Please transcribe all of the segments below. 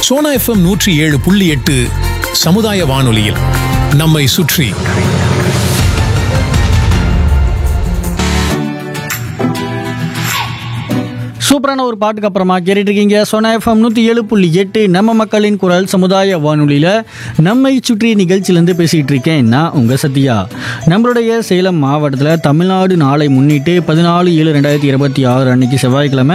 Sona FM நூற்றி ஏழு புள்ளி எட்டு சமுதாய வானொலியில் நம்மை சுற்றி சூப்பரான ஒரு பாட்டுக்கு அப்புறமா கேட்டுட்டு இருக்கீங்க சோனா எஃப்எம் நூற்றி ஏழு புள்ளி எட்டு நம்ம மக்களின் குரல் சமுதாய வானொலியில் நம்மை சுற்றி நிகழ்ச்சியிலேருந்து பேசிகிட்டு இருக்கேன் நான் உங்கள் சத்யா நம்மளுடைய சேலம் மாவட்டத்தில் தமிழ்நாடு நாளை முன்னிட்டு பதினாலு ஏழு ரெண்டாயிரத்தி இருபத்தி ஆறு அன்னைக்கு செவ்வாய்க்கிழமை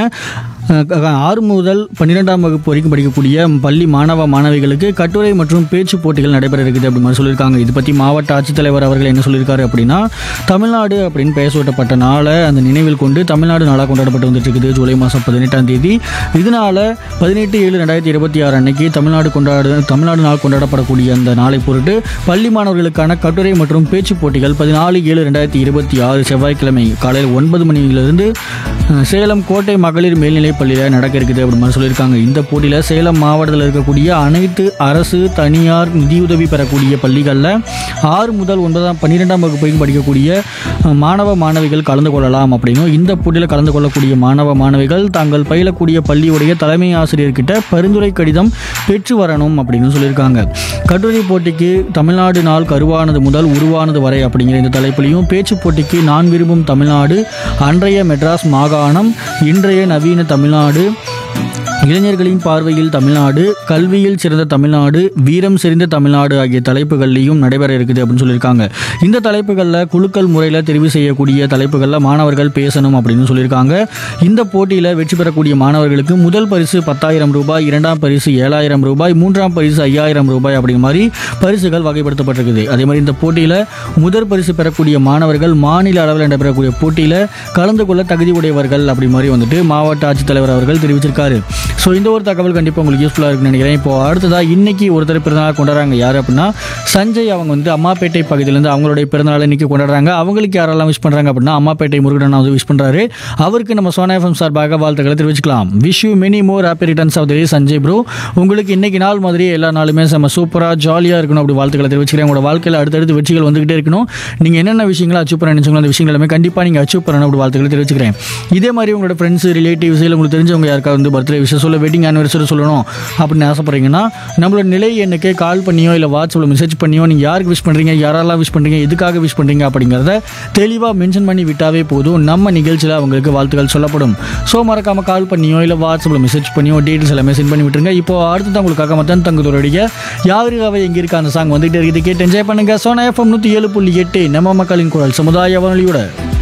அஹ், ஆறு முதல் பன்னிரெண்டாம் வகுப்பு வரைக்கும் படிக்கக்கூடிய பள்ளி மாணவ மாணவிகளுக்கு கட்டுரை மற்றும் பேச்சு போட்டிகள் நடைபெற இருக்குது அப்படி மாதிரி சொல்லியிருக்காங்க இது பற்றி மாவட்ட ஆட்சித்தலைவர் அவர்கள் என்ன சொல்லியிருக்காரு அப்படின்னா தமிழ்நாடு அப்படின்னு பெயர் சூட்டப்பட்ட நாளை அந்த நினைவில் கொண்டு தமிழ்நாடு நாளாக கொண்டாடப்பட்டு வந்துட்டு இருக்குது ஜூலை மாதம் பதினெட்டாம் தேதி இதனால பதினெட்டு ஏழு ரெண்டாயிரத்தி இருபத்தி ஆறு அன்னைக்கு தமிழ்நாடு கொண்டாடு தமிழ்நாடு நாள் கொண்டாடப்படக்கூடிய அந்த நாளை பொருட்டு பள்ளி மாணவர்களுக்கான கட்டுரை மற்றும் பேச்சு போட்டிகள் பதினாலு ஏழு ரெண்டாயிரத்தி இருபத்தி ஆறு செவ்வாய்க்கிழமை காலையில் ஒன்பது மணியிலிருந்து அஹ், சேலம் கோட்டை மகளிர் மேல்நிலைப் பள்ளியில் நடக்க இருக்குது அப்படி மாதிரி சொல்லியிருக்காங்க இந்த போட்டியில் சேலம் மாவட்டத்தில் இருக்கக்கூடிய அனைத்து அரசு தனியார் நிதியுதவி பெறக்கூடிய பள்ளிகளில் ஆறு முதல் ஒன்பதாம் பன்னிரெண்டாம் வகுப்பு வரைக்கும் படிக்கக்கூடிய அஹ், மாணவ மாணவிகள் கலந்து கொள்ளலாம் அப்படின்னும் இந்த போட்டியில் கலந்து கொள்ளக்கூடிய மாணவ மாணவிகள் தாங்கள் பயிலக்கூடிய பள்ளியுடைய தலைமை ஆசிரியர்கிட்ட பரிந்துரை கடிதம் பெற்று வரணும் அப்படின்னு சொல்லியிருக்காங்க கட்டுரை போட்டிக்கு தமிழ்நாடு நாள் கருவானது முதல் உருவானது வரை அப்படிங்கிற இந்த தலைப்பிலையும் பேச்சு போட்டிக்கு நான் விரும்பும் தமிழ்நாடு அன்றைய மெட்ராஸ் மாகாணம் இன்றைய நவீன தமிழ்நாடு இளைஞர்களின் பார்வையில் தமிழ்நாடு கல்வியில் சிறந்த தமிழ்நாடு வீரம் செறிந்த தமிழ்நாடு ஆகிய தலைப்புகள்லையும் நடைபெற இருக்குது அப்படின்னு சொல்லியிருக்காங்க இந்த தலைப்புகளில் குலுக்கல் முறையில் தெரிவு செய்யக்கூடிய தலைப்புகளில் மாணவர்கள் பேசணும் அப்படின்னு சொல்லியிருக்காங்க இந்த போட்டியில் வெற்றி பெறக்கூடிய மாணவர்களுக்கு முதல் பரிசு பத்தாயிரம் ரூபாய் இரண்டாம் பரிசு ஏழாயிரம் ரூபாய் மூன்றாம் பரிசு ஐயாயிரம் ரூபாய் அப்படிங்கிற மாதிரி பரிசுகள் வகைப்படுத்தப்பட்டிருக்குது அதே மாதிரி இந்த போட்டியில் முதல் பரிசு பெறக்கூடிய மாணவர்கள் மாநில அளவில் நடைபெறக்கூடிய போட்டியில் கலந்து கொள்ள தகுதி உடையவர்கள் அப்படி மாதிரி வந்துட்டு மாவட்ட ஆட்சித்தலைவர் அவர்கள் தெரிவிச்சிருக்காரு ஸோ இந்த ஒரு தகவல் கண்டிப்பாக உங்களுக்கு யூஸ்ஃபுல்லாக இருக்குன்னு நினைக்கிறேன் இப்போ அடுத்ததாக இன்னைக்கு ஒருத்தர் பிறந்தநாள் கொண்டாடுறாங்க யார் அப்படின்னா சஞ்சய் அவங்க வந்து அம்மாப்பேட்டை பகுதியிலேருந்து அவங்களுடைய பிறந்தநாள் இன்னைக்கு கொண்டாடுறாங்க அவங்களுக்கு யாரெல்லாம் விஷ் பண்ணுறாங்க அப்படின்னா அம்மாப்பேட்டை முருகன் வந்து விஷ் பண்ணுறாரு அவருக்கு நம்ம சோனா எஃப்எம் சார்பாக வாழ்த்துக்களை தெரிவிச்சுக்கலாம் wish you many more happy returns of the Sanjay bro உங்களுக்கு இன்னைக்கு நாள் மாதிரி எல்லா நாளுமே செம்ம சூப்பராக ஜாலியாக இருக்கணும் அப்படி வாழ்த்துக்களை தெரிவிச்சுக்கிறேன் உங்களோட வாழ்க்கையில் அடுத்தடுத்து வெற்றிகள் வந்துகிட்டே இருக்கணும் நீங்கள் என்னென்ன விஷயங்களை அச்சீவ் பண்ண நினைச்சீங்களோ அந்த விஷயங்கள் எல்லாமே கண்டிப்பாக நீங்கள் அச்சீவ் பண்ணணும் அப்படி வாழ்த்துக்களை தெரிவிச்சுக்கிறேன் இதே மாதிரி உங்களோட ஃப்ரெண்ட்ஸ் ரிலேட்டிவ்ஸ் இல்லை உங்களுக்கு தெரிஞ்சவங்க யாருக்காவது வந்து பர்த்டே விஷயம் சொல்ல வெட்டிங் ஆனிவர்சரி சொல்லணும் அப்படின்னு ஆசைப்படுறீங்கன்னா நம்மளோட நிலை எண்ணுக்கு கால் பண்ணியோ இல்லை வாட்ஸ்அப்பில் மெசேஜ் பண்ணியோ நீங்கள் யாருக்கு விஷ் பண்ணுறீங்க யாரெல்லாம் விஷ் பண்ணுறீங்க எதுக்காக விஷ் பண்ணுறீங்க அப்படிங்கிறத தெளிவாக மென்ஷன் பண்ணி விட்டாவே போதும் நம்ம நிகழ்ச்சியில் அவங்களுக்கு வாழ்த்துக்கள் சொல்லப்படும் ஸோ மறக்காமல் கால் பண்ணியோ இல்லை வாட்ஸ்அப்பில் மெசேஜ் பண்ணியோ டீட்டெயில்ஸ் எல்லாமே சென்ட் பண்ணி விட்டுருங்க இப்போ அடுத்து உங்களுக்காக மத்தன் தங்குதோடைய யாருக்காக எங்கே இருக்க அந்த சாங் வந்துகிட்டே இருக்குது கேட்டு என்ஜாய் பண்ணுங்க சோனா எஃப்எம் நூற்றி ஏழு புள்ளி எட்டு நம்ம மக்களின் குரல் சமுதாய வானொலியோட